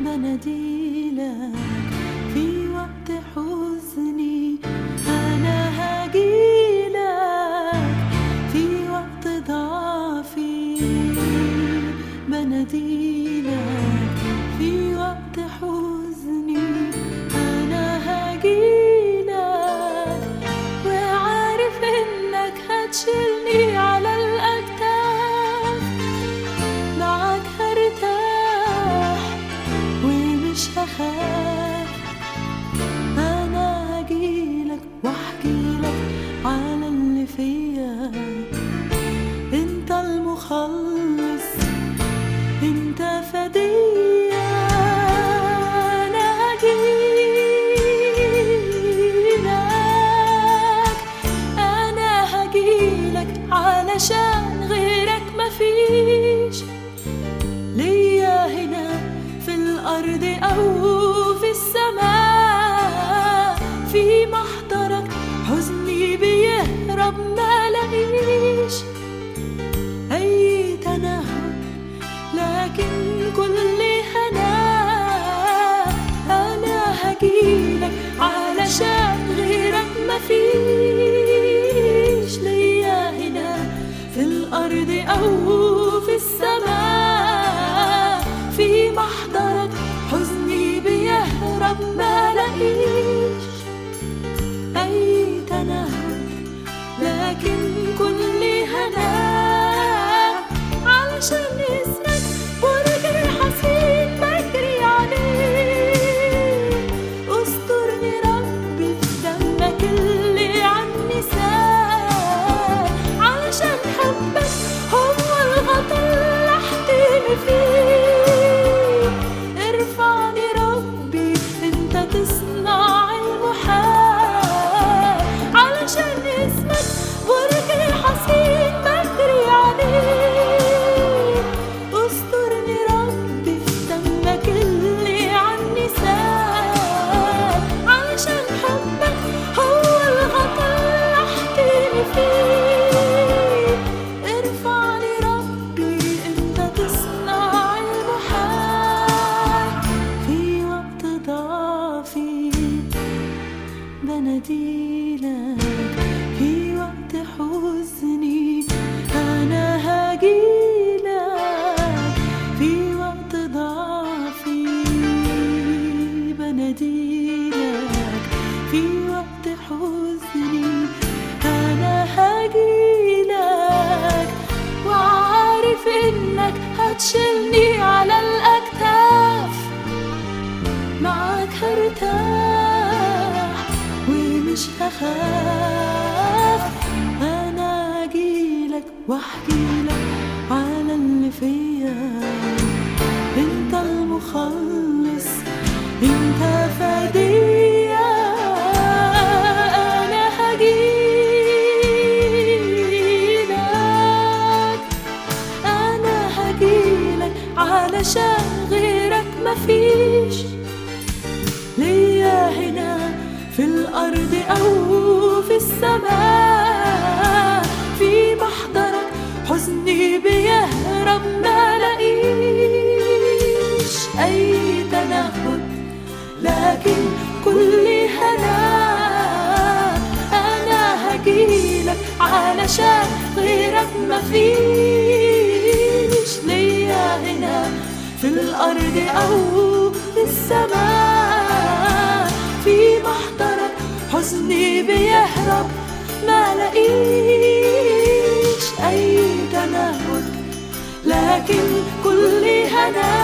بناديلك في وقت حزني أنا هجيلك في وقت ضعفي بناديلك في وقت حزني أنا هجيلك وعارف إنك هتشيلني على الأكتاف معاك هرتاح ومش هخاف أنا هجيلك وأحكيلك على اللي فيا أنت المخلص أنت فدية أنا هجيلك أنا هجيلك علشان غيرك مفيش ليا هنا في الأرض أو في السماء في محضرك حزني بيهرب ما لاقيش أي تنهد لكن كل هنا أنا هجيلك علشان غيرك مفيش ليا هنا في الأرض أو في السماء في محضرك حزني بيهرب ما لاقيش أي تنهد لكن كل هنا علشان اسمك برج حصين بجري عليه استرني ربي في دمك اللي عني سال علشان حبك هو الغطا اللي احتمي فيه ارفعني ربي انت تصنع المحال علشان اسمك برج حصين بجري عليه استرني ربي في دمك اللي عني سال علشان حبك هو الغطا اللي احتمي فيه ارفعني ربي انت تصنع المحال في وقت ضعفي بناديلك في وقت حزني أنا هجيلك في وقت ضعفي بناديلك في وقت حزني أنا هجيلك وعارف إنك هتشيلني على الأكتاف معاك هرتاح ومش هخاف انا اجيلك واحكيلك على اللي فيا انت المخلص انت فدية انا هجيلك انا هجيلك علشان غيرك مفيش ليا هنا في الأرض أو في السماء في محضرك حزني بيهرب ما لاقيش أي تنهد لكن كل هنا أنا هجيلك علشان غيرك مفيش ليا هنا في الأرض أو في السماء في محضرك حزني بيهرب ما لاقيش أي تنهد لكن كل هنا